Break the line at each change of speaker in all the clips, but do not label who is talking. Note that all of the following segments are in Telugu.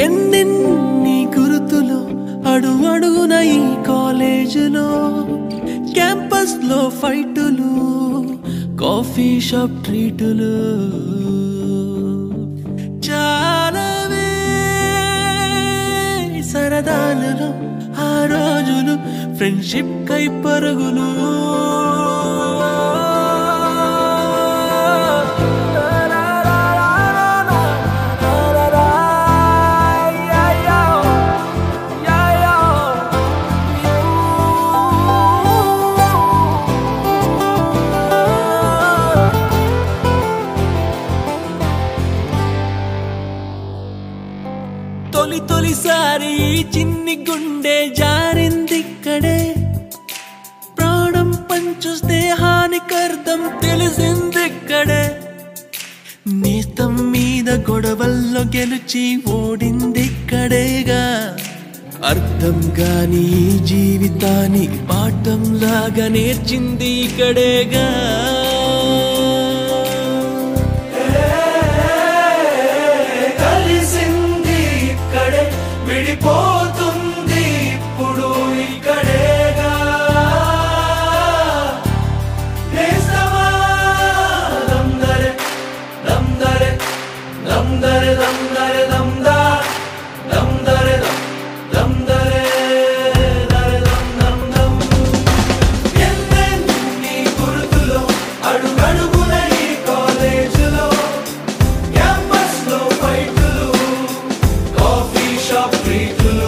ఎన్నెన్ని గురుతులు అడుగు అడుగున ఈ కాలేజీలో క్యాంపస్ లో ఫైటులు కాఫీ షాప్ ట్రీటులు చాలావే సరదాలలో ఆ రోజులు ఫ్రెండ్షిప్ కై పరుగులు తొలి తొలిసారి ఈ చిన్ని గుండె జారిందిక్కడే ప్రాణం పంచుస్తే హానికర్థం తెలిసిందిక్కడే నేస్తం మీద గొడవల్లో గెలిచి ఓడిందిక్కడేగా అర్థం కాని ఈ జీవితాన్ని పాఠం లాగా నేర్చింది ఇక్కడేగా కలిసింది ఇక్కడే విడిపోతుంది ఇప్పుడు ఇక్కడేగా నేస్తమా దందరే దందరే దందరే దందరే దందా దందరే దం దందరే దరే దం దం దం ఎన్నెన్ని గుర్తులో అడుగడుగున ఈ కాలేజీలో క్యాంపస్ లో ఫైటులు కాఫీ షాప్ ట్రీటులు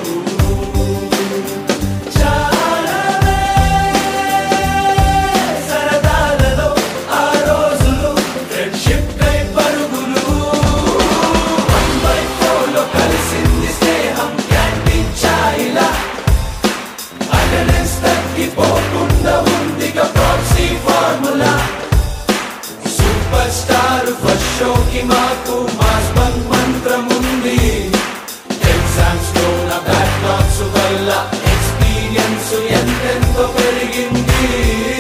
చాలానే సరదాలలో ఆ రోజులు ఫ్రెండ్షిప్ కై పరుగులు వన్ బై ఫోర్ లో కలిసింది స్నేహం క్యాంటీన్ ఛాయిలా అటెండెన్స్ తగ్గిపోకుండా ఉందిగా proxy formula super star first షోకి మాకు మాస్ బంక్ మంత్రం ఉంది ఎగ్జామ్స్ లో నా బ్యాక్లాగ్స్ వల్ల ఎక్స్పీరియన్స్ ఎంతెంతో పెరిగింది